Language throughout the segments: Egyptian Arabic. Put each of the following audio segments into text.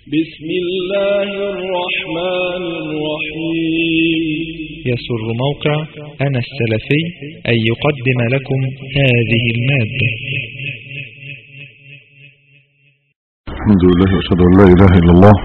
بسم الله الرحمن الرحيم يسر موقع أنا السلفي أن يقدم لكم هذه المادة الحمد لله وأشهد أن لا إله إلا الله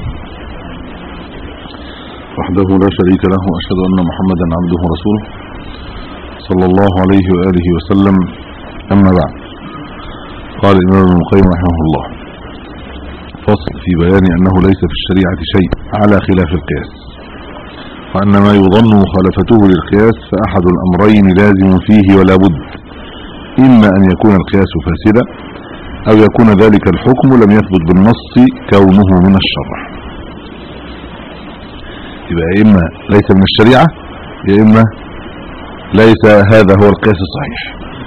وحده لا شريك له وأشهد أن محمدا عبده ورسوله صلى الله عليه وآله وسلم أما بعد قال الإمام ابن القيم رحمه الله فصل في بيان أنه ليس في الشريعة شيء على خلاف القياس وأن ما يظن مخالفته للقياس فأحد الأمرين لازم فيه ولا بد إما أن يكون القياس فاسدا أو يكون ذلك الحكم لم يثبت بالنص كونه من الشرع يبقى يا إما ليس من الشريعة يا إما ليس هذا هو القياس الصحيح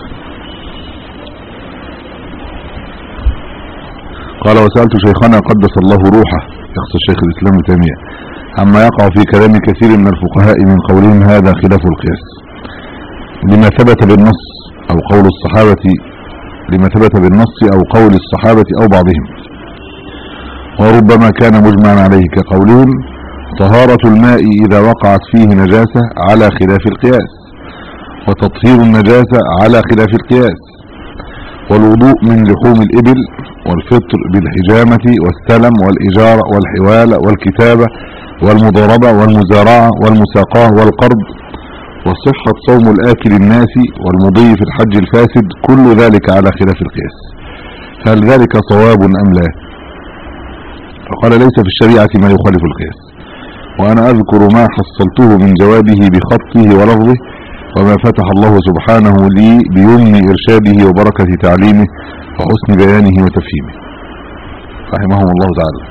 قال وسألت شيخنا قدس الله روحه يقصد شيخ الإسلام ابن تيمية عما يقع في كلام كثير من الفقهاء من قولهم هذا خلاف القياس لما ثبت بالنص أو قول الصحابة لما ثبت بالنص أو قول الصحابة أو بعضهم وربما كان مجمعا عليه كقولهم طهارة الماء إذا وقعت فيه نجاسة على خلاف القياس وتطهير النجاسة على خلاف القياس والوضوء من لحوم الإبل والفطر بالحجامة والسلم والإجارة والحوالة والكتابة والمضاربة والمزارعة والمساقاه والقرض وصحة صوم الآكل الناس والمضي في الحج الفاسد كل ذلك على خلاف القياس هل ذلك صواب أم لا فقال ليس في الشريعة ما يخالف القياس وأنا أذكر ما حصلته من جوابه بخطه ولفظه وما فتح الله سبحانه لي بيمن إرشاده وبركة تعليمه وحسن بيانه وتفهيمه رحمهم الله تعالى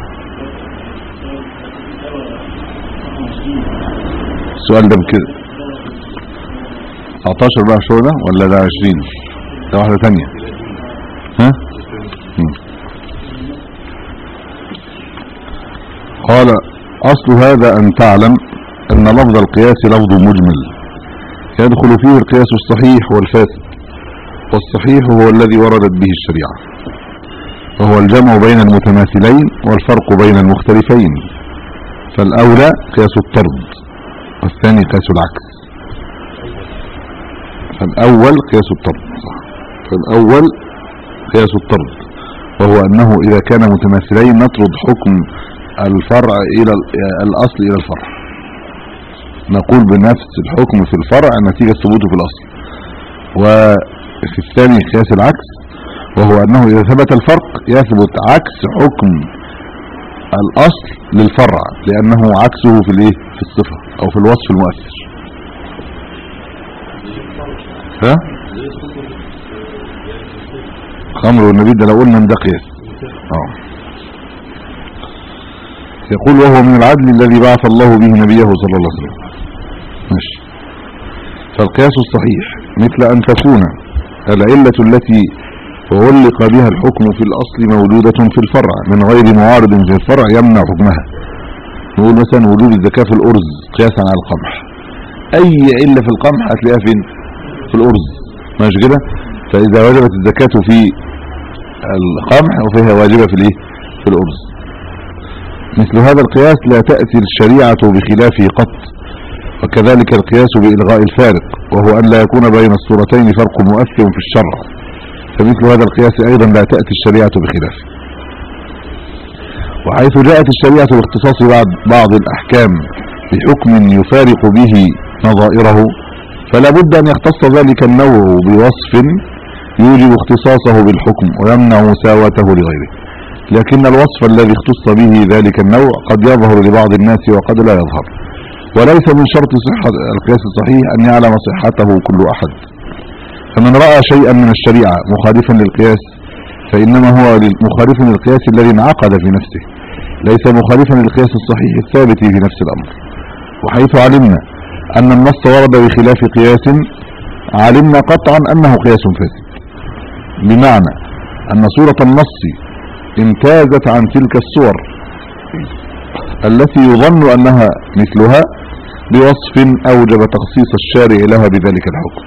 السؤال ده بكده 19 بقى شو ده ولا ده 20 ده واحدة تانية ها مم. قال أصل هذا أن تعلم أن لفظ القياس لفظ مجمل يدخل فيه القياس الصحيح والفاسد والصحيح هو الذي وردت به الشريعة وهو الجمع بين المتماثلين والفرق بين المختلفين فالأولى قياس الطرد والثاني قياس العكس فالأول قياس الطرد فالأول قياس الطرد وهو أنه إذا كان متماثلين نطرد حكم الفرع إلى الأصل إلى الفرع نقول بنفس الحكم في الفرع نتيجة ثبوته في الأصل وفي الثاني قياس العكس وهو أنه إذا ثبت الفرق يثبت عكس حكم الأصل للفرع لأنه عكسه في الايه في الصفة أو في الوصف المؤثر ها خمر والنبي ده لو قلنا ان ده قياس اه يقول وهو من العدل الذي بعث الله به نبيه صلى الله عليه وسلم ماشي فالقياس الصحيح مثل أن تكون العلة التي علق بها الحكم في الأصل موجودة في الفرع من غير معارض في الفرع يمنع حكمها نقول مثلا وجوب الزكاة في الأرز قياسا على القمح أي علة في القمح هتلاقيها فين في الأرز ماشي كده فإذا وجبت الزكاة في القمح وفيها واجبة في الايه في الأرز مثل هذا القياس لا تأتي الشريعة بخلافه قط وكذلك القياس بإلغاء الفارق وهو أن لا يكون بين الصورتين فرق مؤثر في الشرع فمثل هذا القياس أيضا لا تأتي الشريعة بخلافه وحيث جاءت الشريعة باختصاص بعض, بعض الأحكام بحكم يفارق به نظائره فلا بد أن يختص ذلك النوع بوصف يوجب اختصاصه بالحكم ويمنع مساواته لغيره لكن الوصف الذي اختص به ذلك النوع قد يظهر لبعض الناس وقد لا يظهر وليس من شرط صحة القياس الصحيح أن يعلم صحته كل أحد فمن رأى شيئا من الشريعة مخالفا للقياس فإنما هو مخالف للقياس الذي انعقد في نفسه ليس مخالفا للقياس الصحيح الثابت في نفس الأمر وحيث علمنا أن النص ورد بخلاف قياس علمنا قطعا أنه قياس فاسد بمعنى أن صورة النص امتازت عن تلك الصور التي يظن أنها مثلها بوصف أوجب تخصيص الشارع لها بذلك الحكم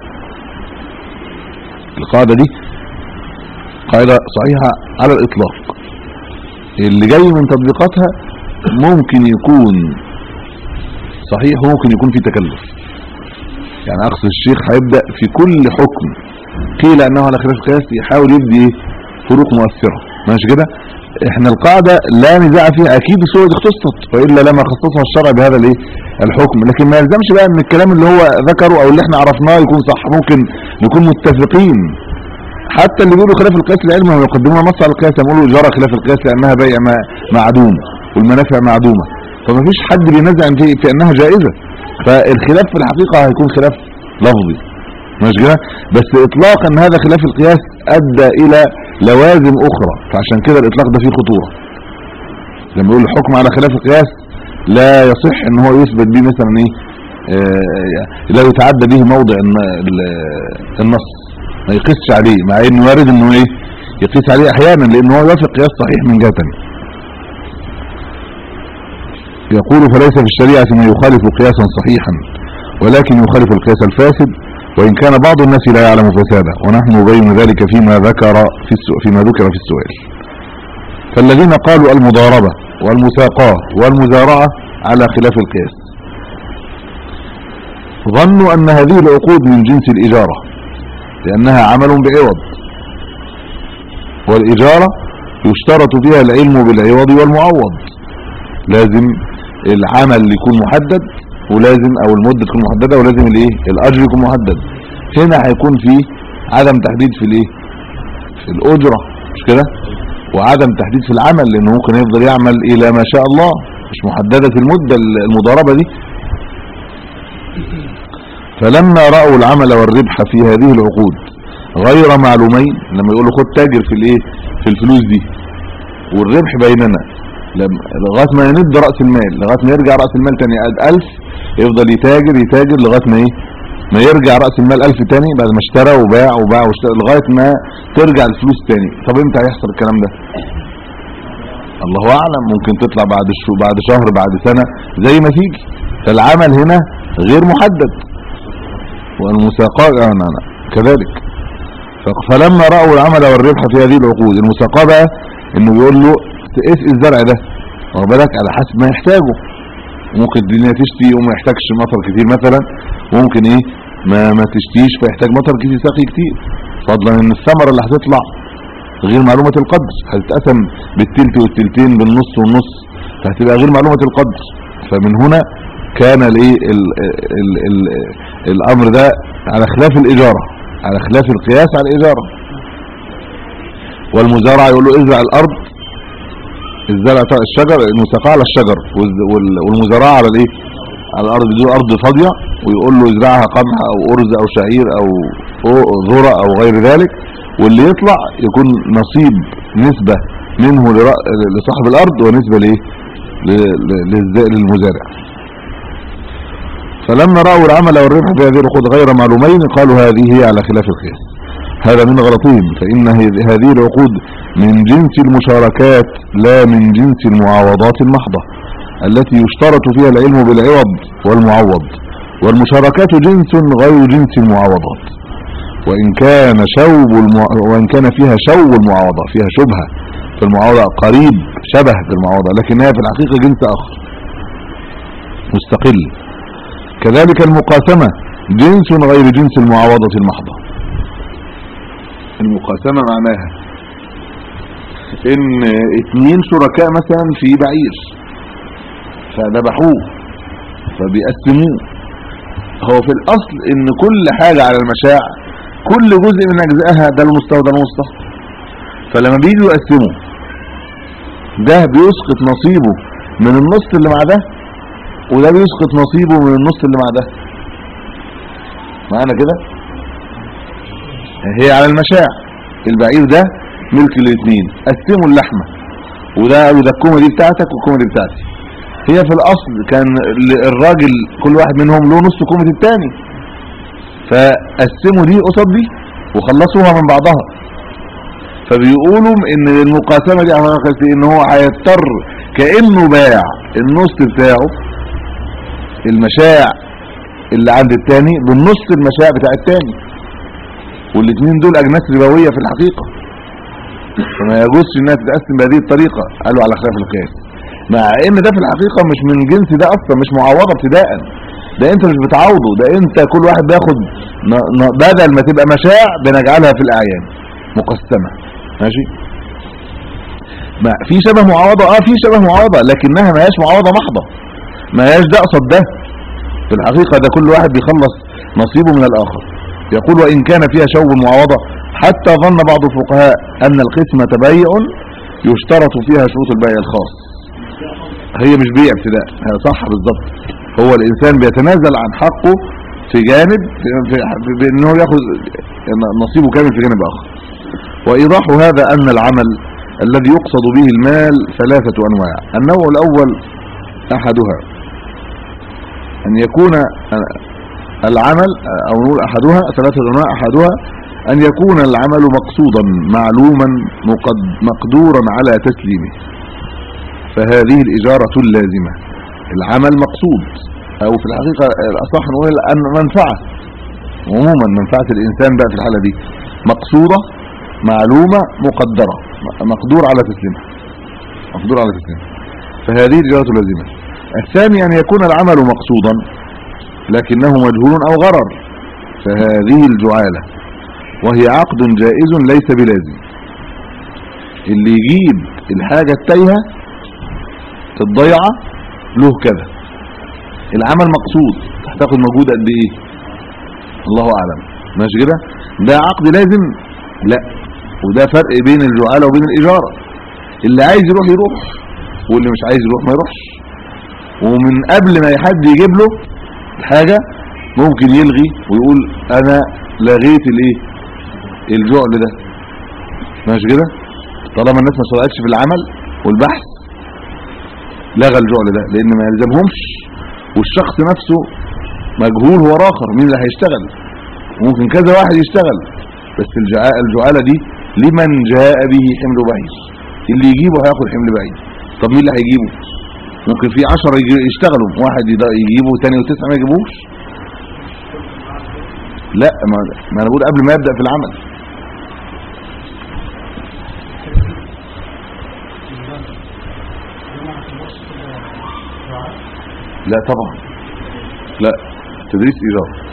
القاعدة دي قاعدة صحيحة على الإطلاق اللي جاي من تطبيقاتها ممكن يكون صحيح وممكن يكون في تكلف يعني اقصد الشيخ هيبدا في كل حكم قيل انه على خلاف القياس يحاول يدي إيه؟ فروق مؤثره ماشي كده احنا القاعده لا نزاع فيها اكيد الصوره دي اختصت والا لما خصصها الشرع بهذا الايه الحكم لكن ما يلزمش بقى ان الكلام اللي هو ذكره او اللي احنا عرفناه يكون صح ممكن نكون متفقين حتى اللي بيقولوا خلاف القياس العلمي هم يقدمون نص على القياس يقولوا جرى خلاف القياس لانها بيع ما- معدوم والمنافع معدومه فما فيش حد بينازع في, في انها جائزه فالخلاف في الحقيقه هيكون خلاف لفظي مش كده بس اطلاق ان هذا خلاف القياس ادى الى لوازم اخرى فعشان كده الاطلاق ده فيه خطوره لما يقول الحكم على خلاف القياس لا يصح ان هو يثبت به مثلا ايه آه، لا يتعدى به موضع الن- ال- النص ما يقيسش عليه مع انه وارد انه ايه يقيس عليه احيانا لان هو يوافق قياس صحيح من جهه تانية. يقول فليس في الشريعه ما يخالف قياسا صحيحا ولكن يخالف القياس الفاسد وان كان بعض الناس لا يعلم فساده ونحن نبين ذلك فيما ذكر في السؤال فيما ذكر في السؤال فالذين قالوا المضاربه والمساقات والمزارعه على خلاف القياس ظنوا ان هذه العقود من جنس الاجاره لانها عمل بعوض والاجاره يشترط فيها العلم بالعوض والمعوض لازم العمل يكون محدد ولازم او المده تكون محدده ولازم الايه الاجر يكون محدد هنا هيكون في عدم تحديد في الايه في الاجره مش كده وعدم تحديد في العمل لانه ممكن يفضل يعمل الى ما شاء الله مش محدده المده المضاربه دي فلما راوا العمل والربح في هذه العقود غير معلومين لما يقولوا خد تاجر في الايه في الفلوس دي والربح بيننا لما لغايه ما يند راس المال لغايه ما يرجع راس المال تاني 1000 يفضل يتاجر يتاجر لغايه ما ايه ما يرجع راس المال 1000 تاني بعد ما اشترى وباع وباع واشترى لغايه ما ترجع الفلوس تاني طب امتى هيحصل الكلام ده الله اعلم ممكن تطلع بعد الشو بعد شهر بعد سنه زي ما تيجي العمل هنا غير محدد والمساقات آه نعم نعم. كذلك ف- فلما راوا العمل والربح في هذه العقود المساقاه بقى انه بيقول له اسقي الزرع ده واخد بالك على حسب ما يحتاجه ممكن الدنيا تشتي وما يحتاجش مطر كتير مثلا وممكن ايه ما ما تشتيش فيحتاج مطر كتير سقي كتير فضلا ان الثمره اللي هتطلع غير معلومه القدر هتتقسم بالتلت والتلتين بالنص والنص فهتبقى غير معلومه القدر فمن هنا كان الايه ال- ال- ال- الامر ده على خلاف الاجاره على خلاف القياس على الاجاره والمزارعه يقول له ازرع الارض الزرع بتاع الشجر المساقاه على الشجر والز- وال- والمزارعه على الايه على الارض دي ارض فاضيه ويقول له ازرعها قمح او ارز او شعير او فوق ذره او غير ذلك واللي يطلع يكون نصيب نسبه منه لرا- لصاحب الارض ونسبه لايه ل- ل- للز- للمزارع فلما راوا العمل والربح في هذه العقود غير معلومين قالوا هذه هي على خلاف القياس هذا من غلطهم فإن هذ- هذه العقود من جنس المشاركات لا من جنس المعاوضات المحضة التي يشترط فيها العلم بالعوض والمعوض والمشاركات جنس غير جنس المعاوضات وإن كان شوب المع... وإن كان فيها شو المعاوضة فيها شبهة في المعاوضة قريب شبه بالمعاوضة لكنها في الحقيقة جنس آخر مستقل كذلك المقاسمة جنس غير جنس المعاوضة المحضة المقاسمة معناها ان اتنين شركاء مثلا في بعير فذبحوه فبيقسموه هو في الاصل ان كل حاجة على المشاع كل جزء من اجزائها ده المستوى ده المستوى فلما بيجوا يقسموا ده بيسقط نصيبه من النص اللي مع ده وده بيسقط نصيبه من النص اللي مع ده معانا كده هي على المشاع البعير ده ملك الاثنين قسموا اللحمه وده وده الكومه دي بتاعتك والكومه دي بتاعتي هي في الاصل كان ال- الراجل كل واحد منهم له نص كومه الثاني فقسموا دي قصاد دي وخلصوها من بعضها فبيقولوا ان المقاسمه دي عملها خلفي ان هو هيضطر كانه باع النص بتاعه المشاع اللي عند التاني بالنص المشاع بتاع التاني والاثنين دول اجناس ربويه في الحقيقه فما يجوزش انها تتقسم بهذه الطريقه قالوا على خلاف القياس مع ان ده في الحقيقه مش من جنس ده اصلا مش معوضه ابتداء ده انت مش بتعوضه ده انت كل واحد بياخد ن- ن- بدل ما تبقى مشاع بنجعلها في الاعيان مقسمه ماشي ما في شبه معوضه اه في شبه معوضه لكنها ما هياش معوضه محضه ما هياش ده قصد ده في الحقيقه ده كل واحد بيخلص نصيبه من الاخر يقول وان كان فيها شوب معوضه حتى ظن بعض الفقهاء ان القسمه بيع يشترط فيها شروط البيع الخاص هي مش بيع ابتداء هي صح بالظبط هو الانسان بيتنازل عن حقه في جانب في في في بانه ياخذ نصيبه كامل في جانب اخر وايضاح هذا ان العمل الذي يقصد به المال ثلاثه انواع النوع الاول احدها ان يكون العمل او نقول احدها ثلاثه انواع احدها ان يكون العمل مقصودا معلوما مقد مقدورا على تسليمه فهذه الإجارة اللازمة العمل مقصود أو في الحقيقة الأصح نقول أن منفعة عموما منفعة الإنسان بقى في الحالة دي مقصودة معلومة مقدرة مقدور على تسليمها مقدور على تسليمها فهذه الإجارة اللازمة الثاني أن يكون العمل مقصودا لكنه مجهول أو غرر فهذه الجعالة وهي عقد جائز ليس بلازم اللي يجيب الحاجة التايهة الضيعة له كذا العمل مقصود هتاخد مجهود قد ايه الله اعلم ماشي كده ده عقد لازم لا وده فرق بين الجعالة وبين الاجارة اللي عايز يروح يروح واللي مش عايز يروح ما يروحش ومن قبل ما حد يجيب له حاجة ممكن يلغي ويقول انا لغيت الايه الجعل ده ماشي كده طالما الناس ما شرعتش في العمل والبحث لغى الجعل ده لان ما يلزمهمش والشخص نفسه مجهول هو اخر مين اللي هيشتغل ممكن كذا واحد يشتغل بس الجعاء الجعاله دي لمن جاء به حمل بعيد اللي يجيبه هياخد حمل بعيد طب مين اللي هيجيبه ممكن في 10 يجي- يشتغلوا واحد يض- يجيبه وثاني وتسعه ما يجيبوش لا ما, ما انا بقول قبل ما يبدا في العمل لا طبعا لا تدريس إيجار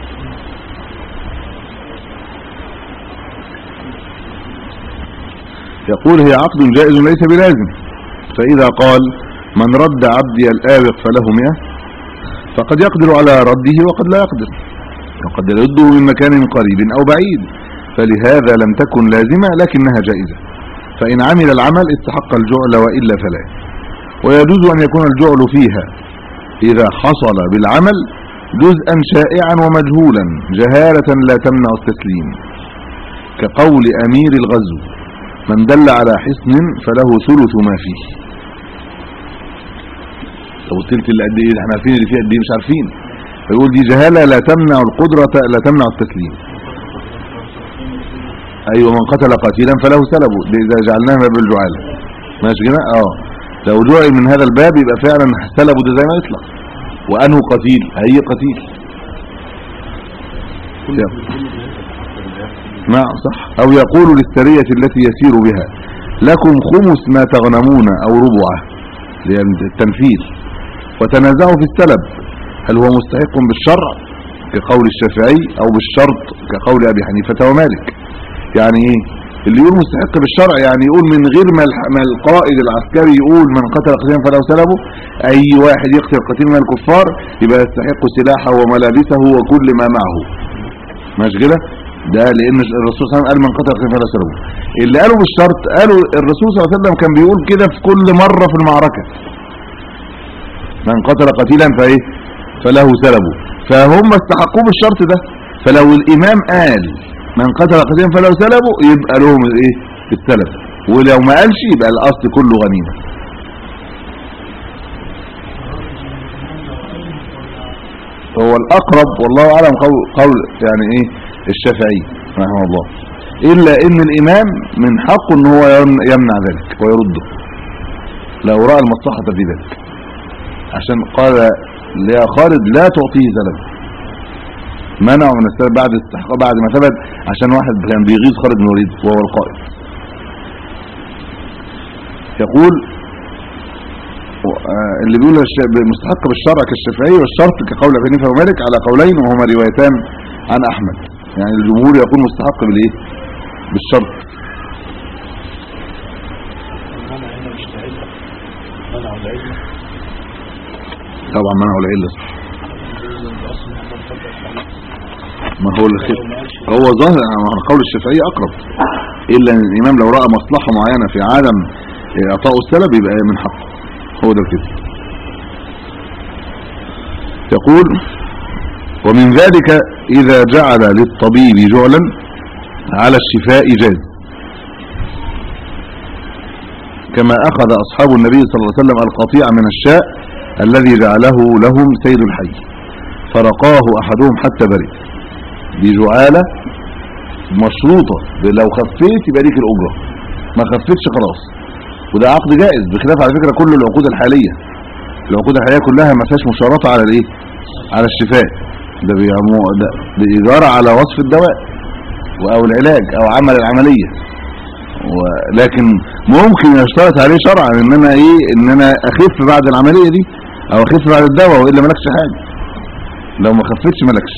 يقول هي عقد جائز ليس بلازم فإذا قال من رد عبدي الآبق فله مئة فقد يقدر على رده وقد لا يقدر وقد يرده من مكان قريب أو بعيد فلهذا لم تكن لازمة لكنها جائزة فإن عمل العمل استحق الجعل وإلا فلا ويجوز أن يكون الجعل فيها إذا حصل بالعمل جزءا شائعا ومجهولا جهالة لا تمنع التسليم كقول أمير الغزو من دل على حصن فله ثلث ما فيه لو التلت اللي قد ايه احنا عارفين اللي فيه قد ايه مش عارفين فيقول دي جهالة لا تمنع القدرة لا تمنع التسليم ايوه من قتل قتيلا فله سلبه ده اذا جعلناها باب الجعالة ماشي كده اه لو جعل من هذا الباب يبقى فعلا سلبه ده زي ما يطلق وانه قتيل اي قتيل يلا. نعم صح او يقول للسرية التي يسير بها لكم خمس ما تغنمون او ربعه لأن التنفيذ وتنازعوا في السلب هل هو مستحق بالشرع كقول الشافعي او بالشرط كقول ابي حنيفة ومالك يعني ايه اللي يقول مستحق بالشرع يعني يقول من غير ما الح- ما القائد العسكري يقول من قتل قتيلا فله سلبه اي واحد يقتل قتيل من الكفار يبقى يستحق سلاحه وملابسه وكل ما معه ماشي كده ده لان الرسول صلى الله عليه وسلم قال من قتل قتيلا فله سلبه اللي قالوا بالشرط قالوا الرسول صلى الله عليه وسلم كان بيقول كده في كل مرة في المعركة من قتل قتيلا فايه فله سلبه فهم استحقوه بالشرط ده فلو الامام قال من قتل قتيلا فله سلبه يبقى لهم الايه السلب ولو ما قالش يبقى الاصل كله غنيمه هو الاقرب والله اعلم قول, قول يعني ايه الشافعي رحمه الله الا ان الامام من حقه ان هو ين- يمنع ذلك ويرده لو راى المصلحه في ذلك عشان قال يا خالد لا تعطيه سلب منعه من السلب بعد استحقاق بعد ما ثبت عشان واحد كان بيغيظ خالد بن الوليد وهو القائد يقول آه، اللي بيقول الش- مستحق بالشرع كالشافعي والشرط كقول ابي حنيفه ومالك على قولين وهما روايتان عن احمد يعني الجمهور يقول مستحق بالايه بالشرط المنع هنا مش لعلة منع العلة طبعا منعه العله صح الأصل محمد فتح عليه ما هو الخير هو ظاهر ما هو قول الشافعي اقرب الا ان الامام لو راى مصلحه معينه في عدم اعطاء السلب يبقى من حقه هو ده كده يقول ومن ذلك اذا جعل للطبيب جعلا على الشفاء جاز كما اخذ اصحاب النبي صلى الله عليه وسلم القطيع من الشاء الذي جعله لهم سيد الحي فرقاه احدهم حتى برئ بجعالة مشروطة لو خفيت يبقى ليك الأجرة ما خفتش خلاص وده عقد جائز بخلاف على فكرة كل العقود الحالية العقود الحالية كلها ما فيهاش مشارطة على الايه على الشفاء ده بيعمو ده بإجارة على وصف الدواء او العلاج او عمل العملية ولكن ممكن يشترط عليه شرعا ان انا ايه ان انا اخف بعد العملية دي او اخف بعد الدواء والا مالكش حاجة لو ما خفتش مالكش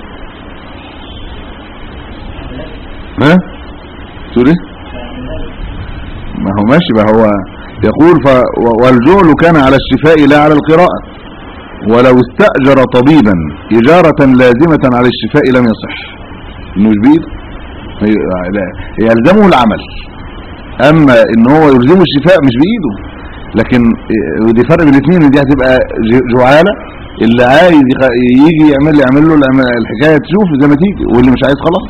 ها تقول ايه ما هو ماشي ما هو يقول ف و- والجعل كان على الشفاء لا على القراءة ولو استأجر طبيبا إجارة لازمة على الشفاء لم يصح انه مش بإيده هي- لا- يلزمه العمل اما ان هو يلزمه الشفاء مش بإيده لكن إيه، ودي فرق بين الاثنين دي هتبقى ج- جعالة اللي عايز يخ- يجي يعمل يعمل له العم- الحكاية تشوف زي ما تيجي واللي مش عايز خلاص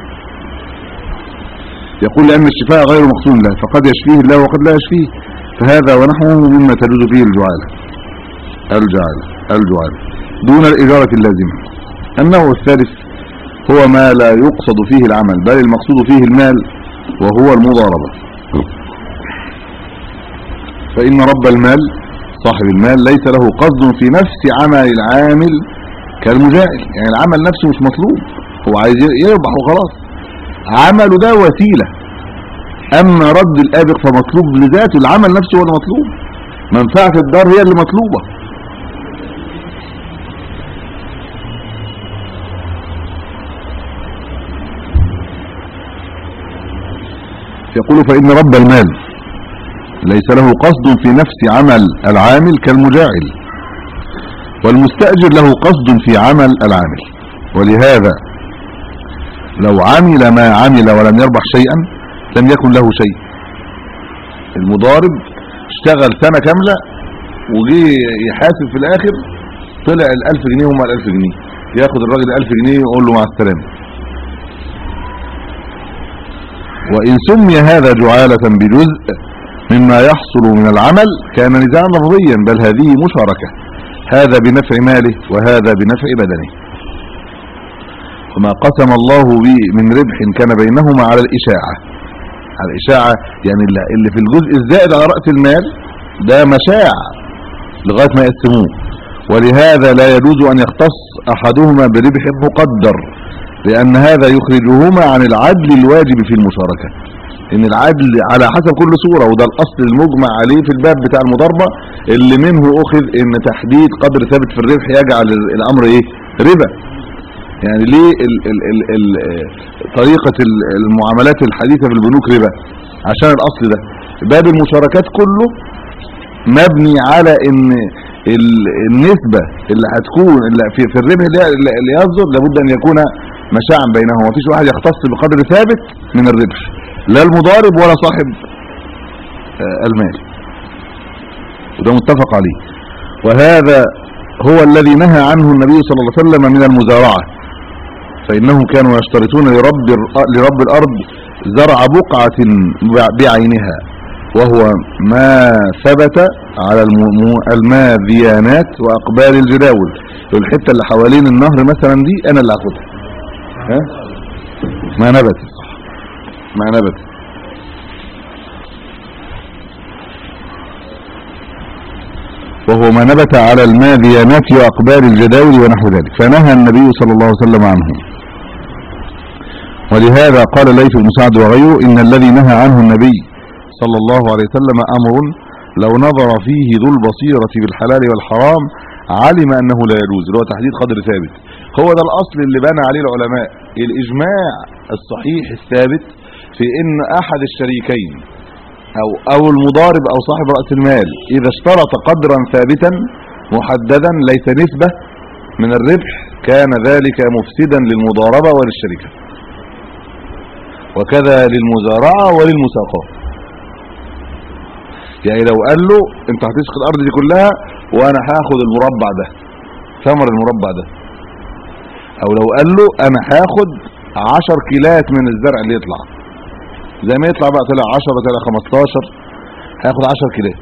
يقول لأن الشفاء غير مقصود له فقد يشفيه الله وقد لا يشفيه فهذا ونحوه مما تجوز فيه الجعالة الجعالة الجعالة دون الإجارة اللازمة النوع الثالث هو ما لا يقصد فيه العمل بل المقصود فيه المال وهو المضاربة فإن رب المال صاحب المال ليس له قصد في نفس عمل العامل كالمجاهل يعني العمل نفسه مش مطلوب هو عايز يربح وخلاص عمله ده وسيلة اما رد الابق فمطلوب لذاته العمل نفسه هو المطلوب منفعة الدار هي اللي مطلوبة يقول فإن رب المال ليس له قصد في نفس عمل العامل كالمجاعل والمستأجر له قصد في عمل العامل ولهذا لو عمل ما عمل ولم يربح شيئا لم يكن له شيء المضارب اشتغل سنة كاملة وجي يحاسب في الاخر طلع الالف جنيه هم الالف جنيه ياخد الراجل الالف جنيه ويقول له مع السلامة وان سمي هذا جعالة بجزء مما يحصل من العمل كان نزاعا لفظيا بل هذه مشاركة هذا بنفع ماله وهذا بنفع بدنه وما قسم الله به من ربح كان بينهما على الإشاعة على الإشاعة يعني اللي اللي في الجزء الزائد على رأس المال ده مشاع لغاية ما يقسموه ولهذا لا يجوز أن يختص أحدهما بربح مقدر لأن هذا يخرجهما عن العدل الواجب في المشاركة إن العدل على حسب كل صورة وده الأصل المجمع عليه في الباب بتاع المضاربة اللي منه أخذ إن تحديد قدر ثابت في الربح يجعل الأمر إيه ربا يعني ليه ال ال ال ال طريقة ال- المعاملات الحديثة في البنوك ربا عشان الأصل ده باب المشاركات كله مبني على ان ال- النسبة اللي هتكون اللي في, في الربح اللي, اللي يصدر لابد ان يكون مشاعا بينهما مفيش واحد يختص بقدر ثابت من الربح لا المضارب ولا صاحب آه، المال وده متفق عليه وهذا هو الذي نهى عنه النبي صلى الله عليه وسلم من المزارعة فإنهم كانوا يشترطون لرب, الر- لرب الأرض زرع بقعة بع- بعينها وهو ما ثبت على الم- الماذيانات وأقبال الجداول الحتة اللي حوالين النهر مثلا دي أنا اللي أخدها ها؟ ما نبت ما نبت وهو ما نبت على الماذيانات وأقبال الجداول ونحو ذلك فنهى النبي صلى الله عليه وسلم عنه ولهذا قال ليث بن سعد وغيره إن الذي نهى عنه النبي صلى الله عليه وسلم أمر لو نظر فيه ذو البصيرة بالحلال والحرام علم أنه لا يجوز اللي هو تحديد قدر ثابت هو ده الأصل اللي بنى عليه العلماء الإجماع الصحيح الثابت في إن أحد الشريكين أو, أو المضارب أو صاحب رأس المال إذا اشترط قدرا ثابتا محددا ليس نسبة من الربح كان ذلك مفسدا للمضاربة وللشركة وكذا للمزارعة وللمساقات يعني لو قال له انت هتسقي الارض دي كلها وانا هاخد المربع ده ثمر المربع ده او لو قال له انا هاخد 10 كيلات من الزرع اللي يطلع زي ما يطلع بقى طلع 10 طلع 15 هياخد 10 كيلات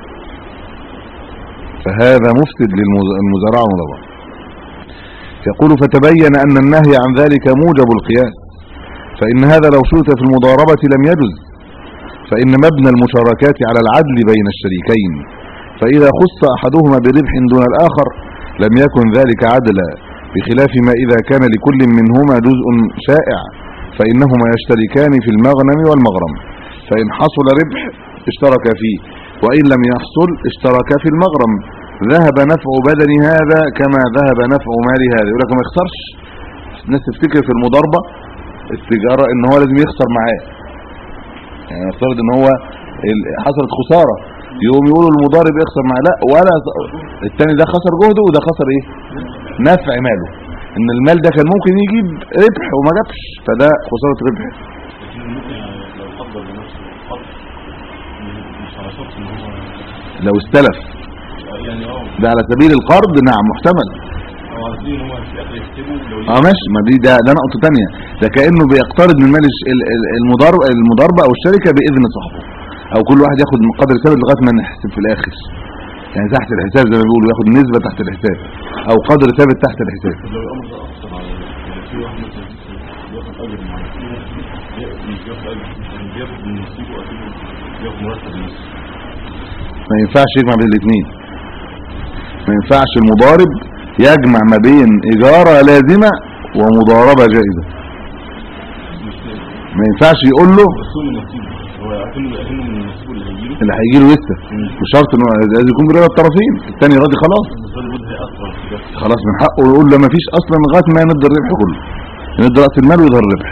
فهذا مفسد للمزارعه والمضاربه يقول فتبين ان النهي عن ذلك موجب القياس فان هذا لو شرط في المضاربه لم يجز فإن مبنى المشاركات على العدل بين الشريكين فإذا خص أحدهما بربح دون الآخر لم يكن ذلك عدلا بخلاف ما إذا كان لكل منهما جزء شائع فإنهما يشتركان في المغنم والمغرم فإن حصل ربح اشترك فيه وإن لم يحصل اشترك في المغرم ذهب نفع بدن هذا كما ذهب نفع مال هذا يقول لك ما يخسرش الناس تفتكر في المضاربة التجارة ان هو لازم يخسر معاه يعني نفترض ان هو حصلت خسارة يقوم يقولوا المضارب يخسر معاه لا ولا التاني ده خسر جهده وده خسر ايه نفع ماله ان المال ده كان ممكن يجيب ربح وما جابش فده خسارة ربح لكن ممكن لو قدر لنفسه قدر مش على شرط ان هو لو استلف يعني اه ده على سبيل القرض نعم محتمل او عايزين ان هو في الاخر يكتبه لو اه ماشي ما دي ده ده نقطه تانية ده كانه بيقترض من مال الش- ال- ال- المضارب المضاربه او الشركه باذن صاحبه او كل واحد ياخد قدر ثابت لغايه ما نحسب في الاخر يعني تحت الحساب زي ما بيقولوا ياخد نسبه تحت الحساب او قدر ثابت تحت الحساب طب لو الامر ده اثر على يعني في واحد مثلا بياخد اجر معين في واحد بي- مش بياخد اجر يعني بياخد من نصيبه اكنه بياخد مرتب نص ما ينفعش يجمع بين الاثنين ما ينفعش المضارب يجمع ما بين اجاره لازمه ومضاربه جائزه مش ما ينفعش يقول له بس هو من نصيبه هو اكنه اكنه من نصيبه اللي هيجيله اللي هيجي له لسه مش شرط انه لازم يكون برضا الطرفين الثاني راضي خلاص بالنسبه له ده هيأثر على التجارة. خلاص من حقه يقول له ما فيش اصلا لغايه ما يمد الربح كله يمد راس المال ويظهر الربح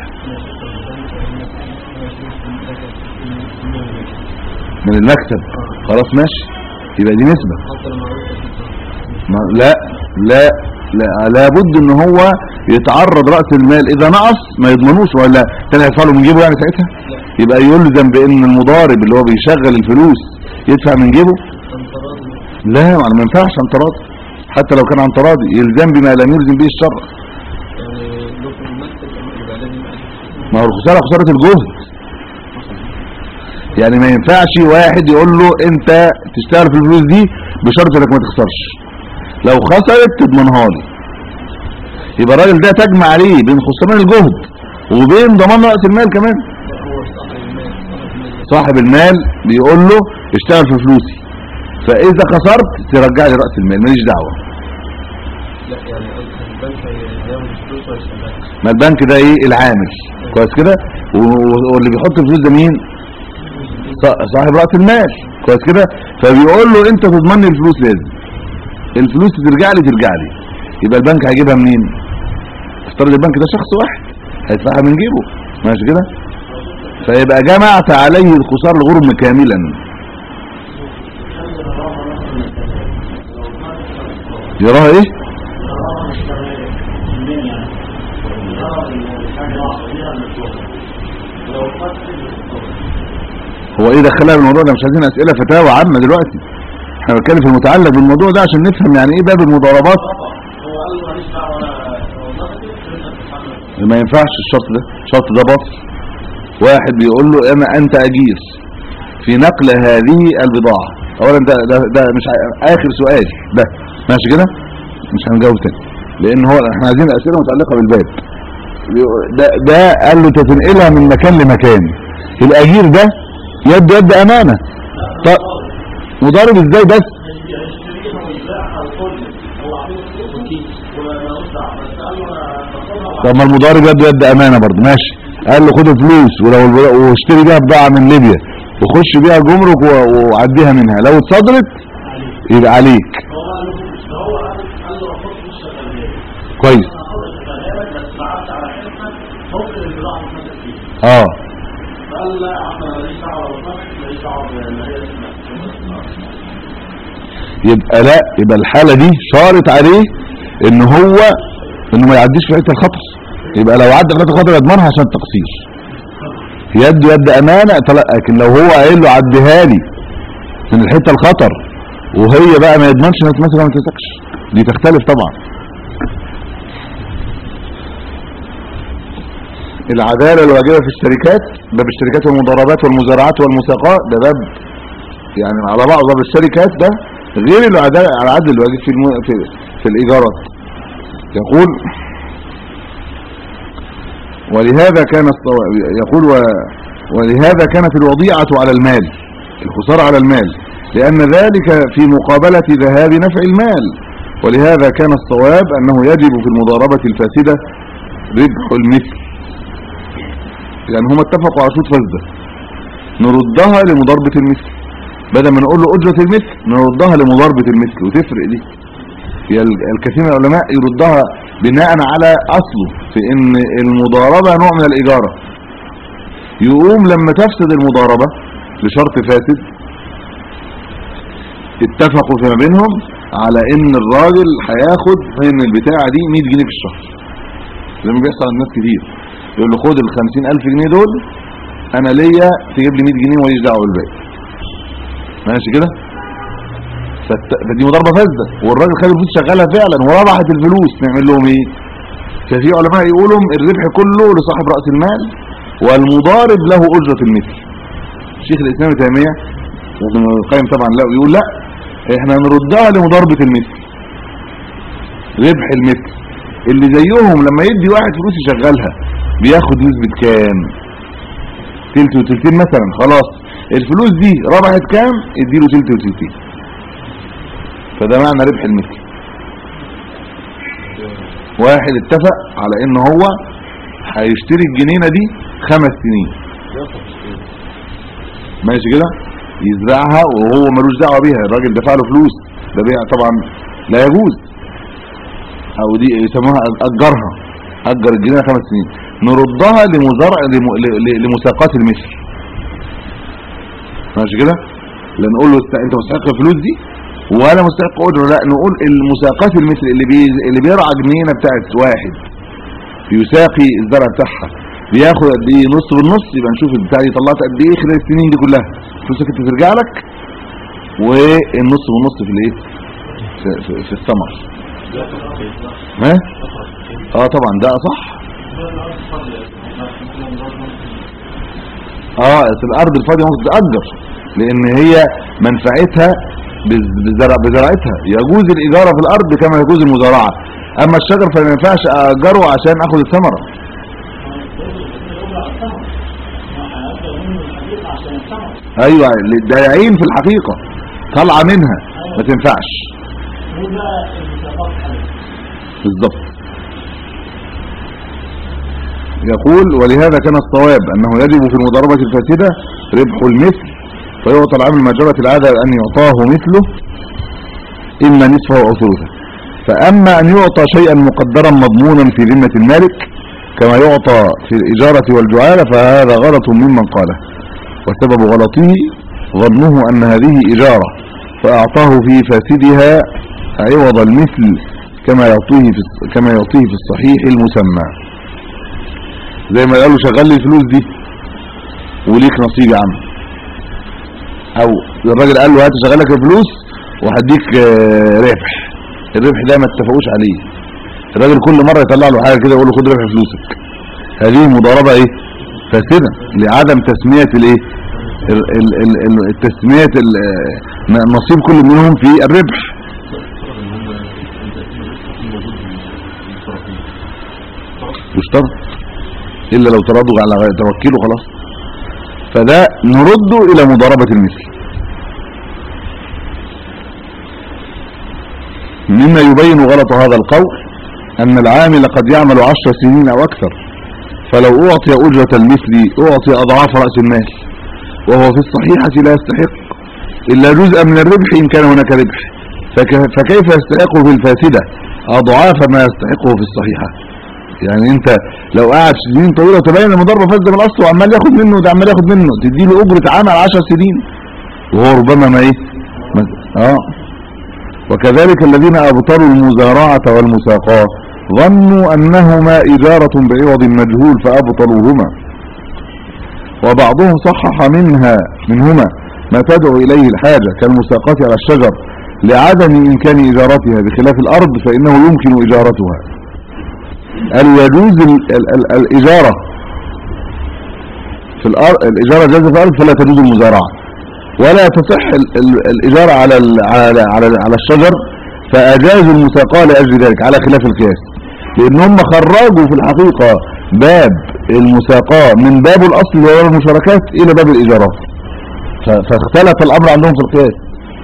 من المكسب خلاص ماشي يبقى دي نسبه ما لا لا لا لابد ان هو يتعرض راس المال اذا نقص ما يضمنوش ولا تاني هيدفع له من جيبه يعني ساعتها يبقى يلزم بان المضارب اللي هو بيشغل الفلوس يدفع من جيبه لا ما ينفعش عن تراضي حتى لو كان عن تراضي يلزم بما لم يلزم به الشرع ما هو الخساره خساره الجهد يعني ما ينفعش واحد يقول له انت تشتغل في الفلوس دي بشرط انك ما تخسرش لو خسرت تضمنها لي يبقى الراجل ده تجمع عليه بين خسران الجهد وبين ضمان راس المال كمان صاحب المال بيقول له اشتغل في فلوسي فاذا خسرت ترجع لي راس المال ماليش دعوه لا يعني البنك هيعمل فلوس ولا يشتغل ما البنك ده ايه العامل كويس كده و- واللي بيحط الفلوس ده مين صا- صاحب راس المال كويس كده فبيقول له انت تضمن لي الفلوس لازم الفلوس ترجع لي ترجع لي يبقى البنك هيجيبها منين افترض البنك ده شخص واحد هيدفعها من جيبه ماشي كده فيبقى جمعت عليه الخسار الغرم كاملا يراها ايه هو ايه دخلها بالموضوع ده مش عايزين اسئله فتاوى عامه دلوقتي احنا بنتكلم في المتعلق بالموضوع ده عشان نفهم يعني ايه باب المضاربات ما ينفعش الشرط ده الشرط ده باطل واحد بيقول له انا انت اجير في نقل هذه البضاعه اولا ده ده, ده مش ع- اخر سؤال ده ماشي كده مش هنجاوب تاني لان هو احنا عايزين اسئله متعلقه بالباب ده ده قال له تتنقلها من مكان لمكان الاجير ده يد يد امانه طب مضارب ازاي بس طب ما المضارب يد يد امانه برضه ماشي قال له خد فلوس ولو واشتري بيها بضاعه من ليبيا وخش بيها جمرك و- وعديها منها لو اتصدرت يبقى عليك هو بقى له هو قال قال له احط في الشغاليه كويس احط الشغاليه بس بعدت على حته ممكن البضاعه تتمسك فيها اه فقال لا يا عم انا ماليش دعوه بالمسك ماليش دعوه بان هي تتمسك يبقى لا يبقى الحالة دي شارط عليه ان هو انه ما يعديش في حته الخطر يبقى لو عدى في حته الخطر يضمنها عشان التقصير يد يد امانه طلع- لكن لو هو قايل له عديها لي من الحته الخطر وهي بقى ما يضمنش انها تمسك ولا ما تمسكش دي تختلف طبعا العداله الواجبه في الشركات باب الشركات والمضاربات والمزارعات والمساقات ده باب يعني على بعض باب الشركات ده غير العداله على العدل الواجب في الم... في, في الايجارات يقول ولهذا كان الصو- يقول و... ولهذا كانت الوضيعة على المال الخسارة على المال لأن ذلك في مقابلة ذهاب نفع المال ولهذا كان الصواب أنه يجب في المضاربة الفاسدة ربح المثل لأن هم اتفقوا على شروط فاسدة نردها لمضاربة المثل بدل ما نقول له أجرة المثل نردها لمضاربة المثل وتفرق دي هي ال- الكثير من العلماء يردها بناء على أصله في ان المضاربة نوع من الإجارة يقوم لما تفسد المضاربة لشرط فاسد اتفقوا فيما بينهم على ان الراجل هياخد من البتاعة دي 100 جنيه في الشهر زي ما بيحصل عند ناس كتير يقول له خد ال 50000 جنيه دول انا ليا تجيب لي 100 جنيه وماليش دعوه بالباقي ماشي كده فت- فدي مضاربه فاسده والراجل خد الفلوس شغالها فعلا وربحت الفلوس نعمل لهم ايه ففي علماء يقولوا الربح كله لصاحب راس المال والمضارب له اجره المثل شيخ الاسلام ابن تيميه وابن القيم طبعا لا يقول لا احنا نردها لمضاربه المثل ربح المثل اللي زيهم لما يدي واحد فلوس يشغلها بياخد نسبه كام تلت وتلتين مثلا خلاص الفلوس دي ربحت كام اديله تلت وتلتين فده معنى ربح المثل واحد اتفق على ان هو هيشتري الجنينة دي خمس سنين ماشي كده يزرعها وهو ملوش دعوه بيها الراجل دفع له فلوس ده بيع طبعا لا يجوز او دي يسموها اجرها اجر الجنينه خمس سنين نردها لمزرع لم- ل- ل- لمساقات المثل ماشي كده لا نقول له است- انت مستحق الفلوس دي ولا مستحق اجره لا نقول المساقات المثل اللي بي اللي بيرعى جنينه بتاعت واحد يساقي الزرع بتاعها بياخد قد ايه نص بالنص يبقى نشوف البتاع دي طلعت قد ايه خلال السنين دي كلها فلوسك انت ترجع لك والنص بالنص في الايه في, في, في الثمر ها اه طبعا ده صح اه أصل الارض الفاضيه ممكن تتاجر لان هي منفعتها بز- بزرع بزراعتها يجوز الاجاره في الارض كما يجوز المزارعه اما الشجر فما ينفعش اجره عشان اخد الثمره ايوه ده يعين في الحقيقه طالعه منها ما تنفعش بالضبط يقول ولهذا كان الصواب أنه يجب في المضاربة الفاسدة ربح المثل فيعطى العامل ما جرت العادة أن يعطاه مثله إما نصفه أو ثلثه فأما أن يعطى شيئا مقدرا مضمونا في ذمة المالك كما يعطى في الإجارة والجعالة فهذا غلط ممن قاله وسبب غلطه ظنه أن هذه إجارة فأعطاه في فاسدها عوض المثل كما يعطيه في الص- كما يعطيه في الصحيح المسمى زي ما قالوا شغل لي الفلوس دي وليك نصيب يا عم او الراجل قال له هات شغلك الفلوس وهديك آه، ربح الربح ده ما اتفقوش عليه الراجل كل مره يطلع له حاجه كده يقول له خد ربح فلوسك هذه مضاربه ايه فاسده لعدم تسميه الايه ال- ال- ال- ال- التسميه ال- آه، نصيب كل منهم في الربح يشترط الا لو تراضوا على غير توكيله خلاص فده نرده الى مضاربة المثل مما يبين غلط هذا القول ان العامل قد يعمل عشر سنين او اكثر فلو اعطي اجرة المثل اعطي اضعاف رأس المال وهو في الصحيحة لا يستحق إلا جزءا من الربح إن كان هناك ربح فك- فكيف يستحقه في الفاسدة أضعاف ما يستحقه في الصحيحة يعني انت لو قعد سنين طويلة وتبين المضاربة فاسدة من الأصل وعمال ياخد منه وده عمال ياخد منه تديله أجرة عمل 10 سنين وهو ربما ما ايه ما- اه وكذلك الذين أبطلوا المزارعة والمساقاة ظنوا أنهما إجارة بعوض مجهول فأبطلوهما وبعضهم صحح منها منهما ما تدعو إليه الحاجة كالمساقات على الشجر لعدم إمكان إجارتها بخلاف الأرض فإنه يمكن إجارتها قال يجوز ال ال ال الإجارة في الأرض الإجارة جاز في الأرض فلا تجوز المزارعة ولا تصح ال ال الإجارة على ال على على على الشجر فأجازوا المساقاة لأجل ذلك على خلاف القياس لأن هم خرجوا في الحقيقة باب المساقاة من باب الأصل اللي هو المشاركات إلى باب الإجارات ف- فاختلف الأمر عندهم في القياس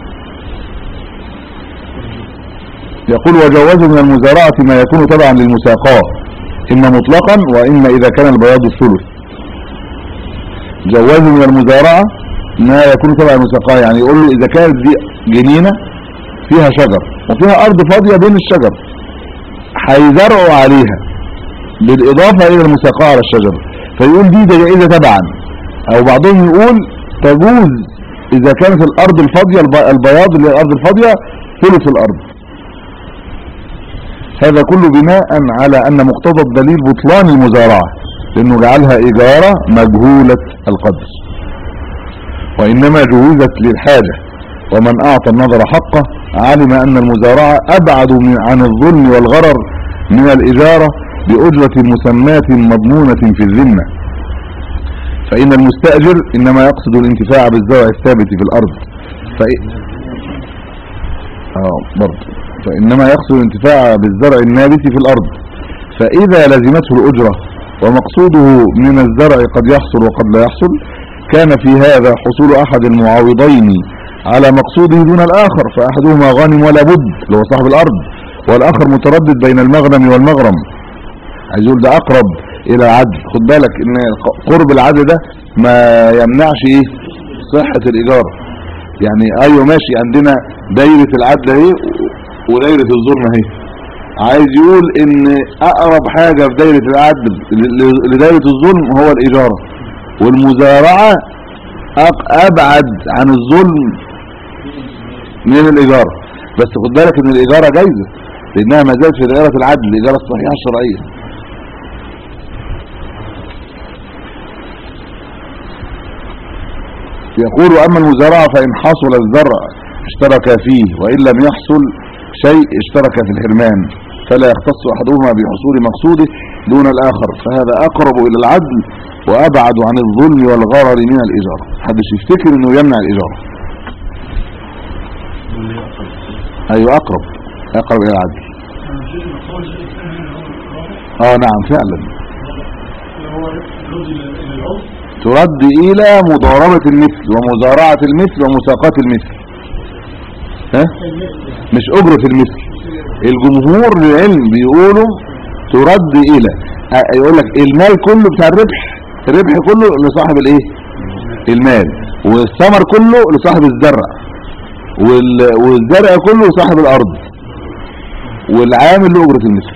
يقول وجوزوا من المزارعة ما يكون تبعا للمساقاة إما مطلقا وإما إذا كان البياض الثلث جوزوا من المزارعة ما يكون تبع المساقاة يعني يقول له إذا كانت دي جنينة فيها شجر وفيها أرض فاضية بين الشجر هيزرعوا عليها بالإضافة إلى المساقاة على الشجر فيقول دي ده جائزة تبعا أو بعضهم يقول تجوز إذا كانت الأرض الفاضية الب- البياض اللي هي الأرض الفاضية ثلث الأرض هذا كله بناء على أن مقتضى الدليل بطلان المزارعة لأنه جعلها إجارة مجهولة القدر وإنما جوزت للحاجة ومن أعطى النظر حقه علم أن المزارعة أبعد من عن الظلم والغرر من الإجارة بأجرة مسمات مضمونة في الذمة فإن المستأجر إنما يقصد الانتفاع بالزرع الثابت في الأرض فإ... آه برضه فإنما يقصد الانتفاع بالزرع النابت في الأرض فإذا لزمته الأجرة ومقصوده من الزرع قد يحصل وقد لا يحصل كان في هذا حصول أحد المعاوضين على مقصوده دون الآخر فأحدهما غانم ولا بد اللي هو صاحب الأرض والآخر متردد بين المغنم والمغرم عايز يقول ده أقرب إلى العدل خد بالك إن قرب العدل ده ما يمنعش إيه صحة الإيجار يعني أيوة ماشي عندنا دايرة العدل اهي ودايرة الظلم اهي عايز يقول ان اقرب حاجة في دايرة العدل ل- لدايرة الظلم هو الاجارة والمزارعة أق- ابعد عن الظلم من الاجارة بس خد بالك ان الاجارة جايزة لانها ما زالت في دائرة العدل الاجارة الصحيحة الشرعية يقول أما المزارعة فإن حصل الزرع اشترك فيه وإن لم يحصل شيء اشترك في الحرمان فلا يختص أحدهما بحصول مقصوده دون الآخر فهذا أقرب إلى العدل وأبعد عن الظلم والغرر من الإجارة محدش يفتكر أنه يمنع الإجارة أيوة أقرب أقرب إلى العدل آه نعم فعلا ترد إلى مضاربة المثل ومزارعة المثل ومساقات المثل ها؟ مش أجرة المثل الجمهور للعلم بيقولوا ترد إلى أ- يقول لك المال كله بتاع الربح الربح كله لصاحب الايه المال والثمر كله لصاحب الزرع وال- والزرع كله لصاحب الأرض والعامل لأجرة المثل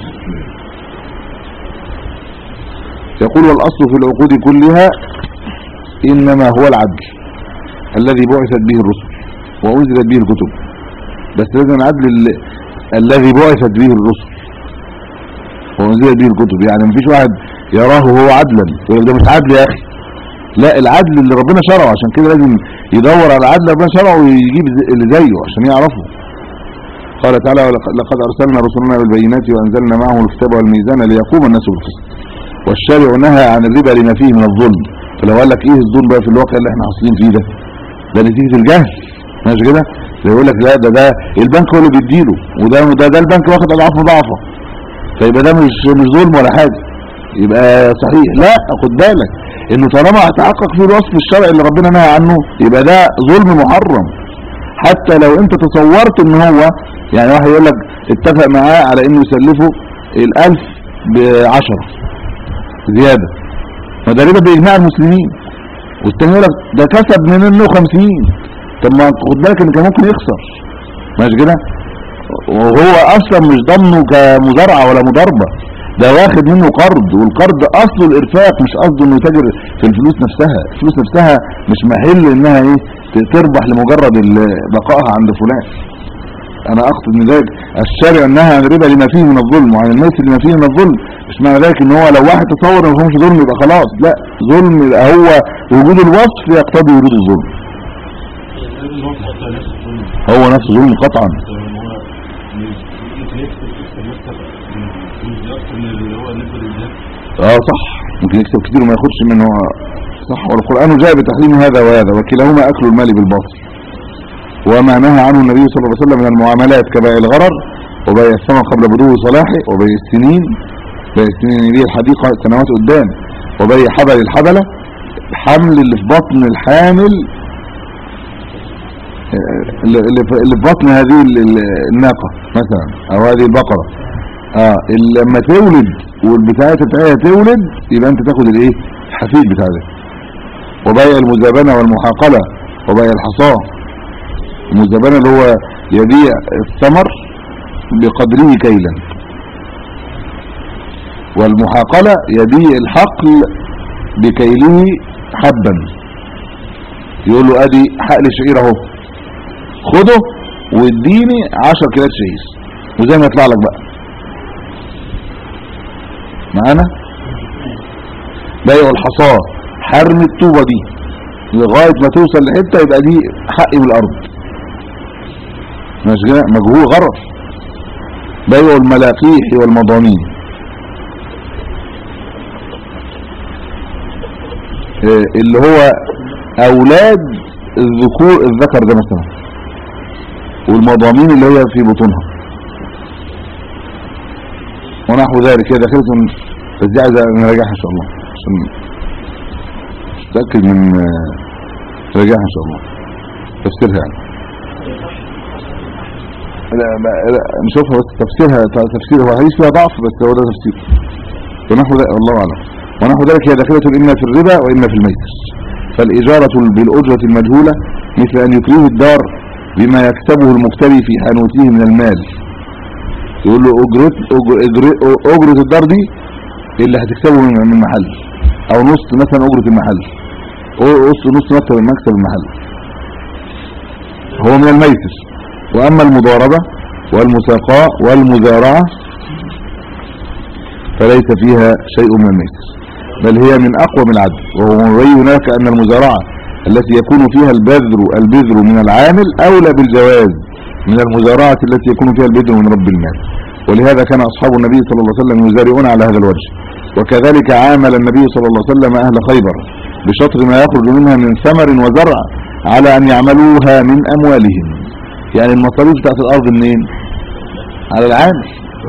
يقول والأصل في العقود كلها إنما هو العدل الذي بعثت به الرسل وأنزلت به الكتب بس لازم العدل ال- الذي بعثت به الرسل وأنزلت به الكتب يعني مفيش واحد يراه هو عدلا يقول لك ده مش عدل يا أخي لا العدل اللي ربنا شرعه عشان كده لازم يدور على العدل اللي ربنا شرعه ويجيب ز- اللي زيه عشان يعرفه قال تعالى ولقد لقد أرسلنا رسلنا بالبينات وأنزلنا معهم الكتاب والميزان ليقوم الناس بالقسط والشارع نهى عن الربا لما فيه من الظلم فلو قال لك ايه الظلم بقى في الواقع اللي احنا حاصلين فيه ده ده نتيجة الجهل ماشي كده ده يقول لك لا ده ده البنك هو اللي بيديله وده ده, ده البنك واخد اضعاف مضاعفه فيبقى ده مش مش ظلم ولا حاجه يبقى صحيح لا خد بالك انه طالما هتحقق فيه الوصف الشرعي اللي ربنا نهى عنه يبقى ده ظلم محرم حتى لو انت تصورت ان هو يعني واحد يقول لك اتفق معاه على انه يسلفه الالف بعشرة زيادة ما ده ربا بإجماع المسلمين والتاني يقول لك ده كسب من انه 50 طب ما خد بالك ان كان ممكن يخسر ماشي كده وهو اصلا مش ضامنه كمزارعه ولا مضاربه ده واخد منه قرض والقرض اصله الارفاق مش قصده انه يتاجر في الفلوس نفسها الفلوس نفسها مش محل انها ايه ت- تربح لمجرد ال- بقائها عند فلان انا اقصد من ذلك الشارع نهى عن الربا لما فيه من الظلم وعن الميسر لما فيه من الظلم مش معنى ذلك ان هو لو واحد تصور ان ما فيهوش ظلم يبقى خلاص لا ظلم يبقى هو وجود الوصف يقتضي وجود الظلم لازم هو حتى نفس الظلم هو نفسه ظلم قطعا طبعا هو ممكن يكسب يكسب يكسب فلوس دي اكتر من اللي هو نسبه للجهه اه صح ممكن يكسب كتير وما ياخدش منه صح والقرآن جاء بتحريم هذا وهذا وكلاهما أكل المال بالباطل وما نهى عنه النبي صلى الله عليه وسلم من المعاملات كبيع الغرر وبيع الثمن قبل بدو صلاحه وبيع السنين بيع السنين يعني دي الحديقة سنوات قدام وبيع حبل الحبلة الحمل اللي في بطن الحامل آه، اللي اللي في اللي في بطن هذه ال- ال- الناقة مثلا او هذه البقرة اه اللي لما تولد والبتاعة بتاعتها تولد يبقى انت تاخد الايه الحفيد بتاع ده وبيع المزابنة والمحاقلة وبيع الحصاه المزابنة اللي هو يبيع الثمر بقدره كيلا والمحاقلة يبيع الحقل بكيله حبا يقول له ادي حقل شعير اهو خده واديني 10 كيلات شعير وزي ما يطلع لك بقى معانا بيع الحصاه حرم الطوبة دي لغاية ما توصل لحتة يبقى دي حق من الارض مش كده مجهول غرر بيع الملاقيح والمضامين آه، اللي هو اولاد الذكور الذكر ده مثلا والمضامين اللي هي في بطونها ونحو ذلك كده دخلت بس دي عايز نراجعها ان شاء الله عشان مش متاكد من آه، نراجعها ان شاء الله تفسيرها يعني لا, ما- لا نشوفها بس تفسيرها تفسير هو حديث فيها ضعف بس هو ده تفسير ونحو ذلك الله اعلم ونحو ذلك هي داخله اما في الربا واما في الميسر فالاجاره بالاجره المجهوله مثل ان يكريه الدار بما يكسبه المفتري في حانوته من المال يقول له اجرت أجر- أجر- اجره الدار دي اللي هتكسبه من من المحل او نص مثلا اجره المحل نص نص مكسب المكسب المحل هو من الميسر واما المضاربه والمساقاة والمزارعه فليس فيها شيء من الميسر بل هي من اقوى من العدل وهو يبين هناك ان المزارعه التي يكون فيها البذر البذر من العامل اولى بالجواز من المزارعه التي يكون فيها البذر من رب المال ولهذا كان اصحاب النبي صلى الله عليه وسلم يزارعون على هذا الوجه وكذلك عامل النبي صلى الله عليه وسلم اهل خيبر بشطر ما يخرج منها من ثمر وزرع على ان يعملوها من اموالهم يعني المصاريف بتاعت الارض منين على العامل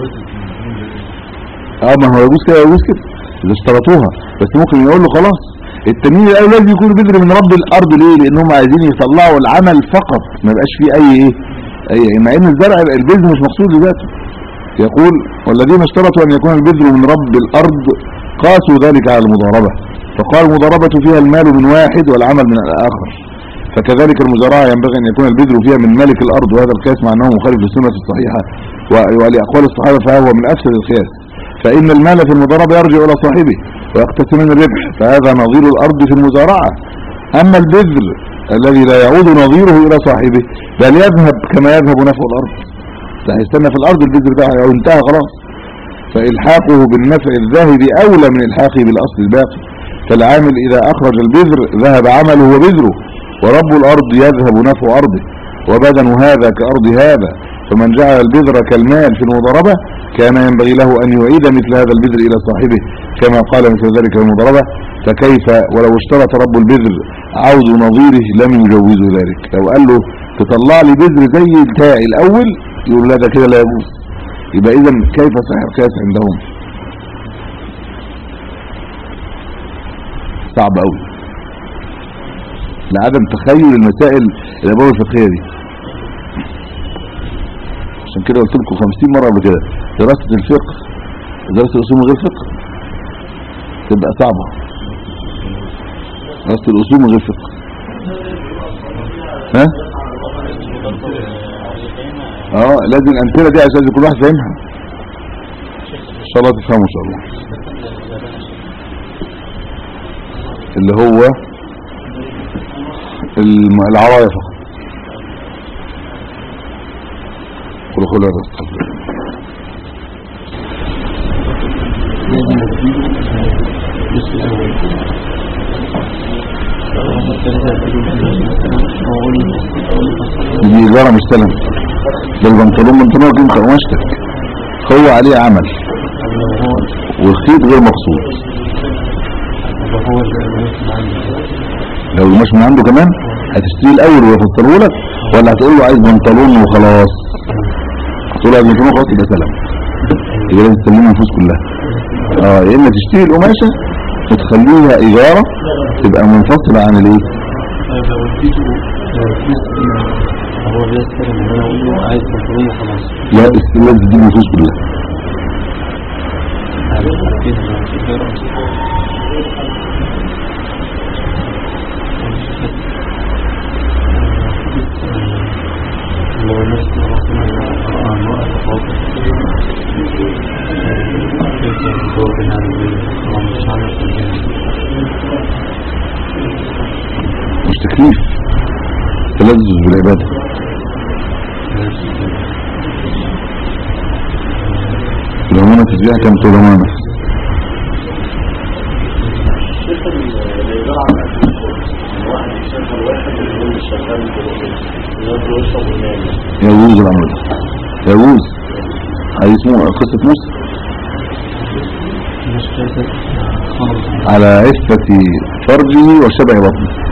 اه ما هو يجوز كده يجوز كده اذا اشترطوها بس ممكن يقول له خلاص التمييز الاول لازم يكون بذر من رب الارض ليه لانهم عايزين يطلعوا العمل فقط ما يبقاش فيه اي ايه اي مع ان الزرع يبقى البذر مش مقصود لذاته يقول والذين اشترطوا ان يكون البذر من رب الارض قاسوا ذلك على المضاربه فقال المضاربه فيها المال من واحد والعمل من الاخر فكذلك المزارعه ينبغي ان يكون البذر فيها من ملك الارض وهذا القياس مع انه مخالف للسنه الصحيحه و- ولاقوال الصحابه فهو من افسد القياس فإن المال في المضاربة يرجع إلى صاحبه ويقتسمان الربح فهذا نظير الأرض في المزارعة أما البذر الذي لا يعود نظيره إلى صاحبه بل يذهب كما يذهب نفع الأرض لا يستنى في الأرض البذر ده أو انتهى خلاص فإلحاقه بالنفع الذاهب أولى من إلحاقه بالأصل الباقي فالعامل إذا أخرج البذر ذهب عمله وبذره ورب الأرض يذهب نفع أرضه وبدن هذا كأرض هذا فمن جعل البذر كالمال في المضاربة كان ينبغي له أن يعيد مثل هذا البذر إلى صاحبه كما قال مثل ذلك في المضاربة فكيف ولو اشترط رب البذر عود نظيره لم يجوزه ذلك لو قال له تطلع لي بذر زي بتاعي الأول يقول لا ده كده لا يجوز يبقى إذا كيف صحيح القياس عندهم صعب قوي لعدم تخيل المسائل الابواب الفقهيه دي عشان كده قلت لكم 50 مره قبل كده دراسه الفقه دراسه الاصول من غير فقه تبقى صعبه اصل الاصول من غير فقه ها اه لازم الامثله دي عشان كل واحد فاهمها ان شاء الله تفهموا ان شاء الله اللي هو الم- العرايا فقط قل قل هذا استغفر الجزء الأول الثالثة أقول دي إجارة مش سلم ده البنطلون بنطلون انت قماشتك هو عليه عمل هو والخيط غير مقصود هو المسلم عندي لو القماش من عنده كمان هتشتريه الاول ويفسره لك ولا هتقول له عايز بنطلون وخلاص تقول له عايز بنطلون وخلاص يبقى سلام يبقى لازم تسلمها الفلوس كلها اه يا اما تشتري القماشه وتخليها اجاره تبقى منفصله عن الايه لو اديته فلوس هو بيستلم ان انا اقول له عايز بنطلون وخلاص لا لازم تديله الفلوس كلها لو الناس ربنا عن وقت فاضل كيف يدور بنا مش عامل في الجنة مش تكليف تلذذ بالعباده الأمانة تسبيح كم تقول أمانة الإيجار عن أكل الخبز إن واحد يشغل واحد اللي هو مش شغال ياكل ويشرب وينام يجوز الأمر ده يجوز هي اسمه قصة موسى مش كده خالص على عفة فرجه وشبع بطنه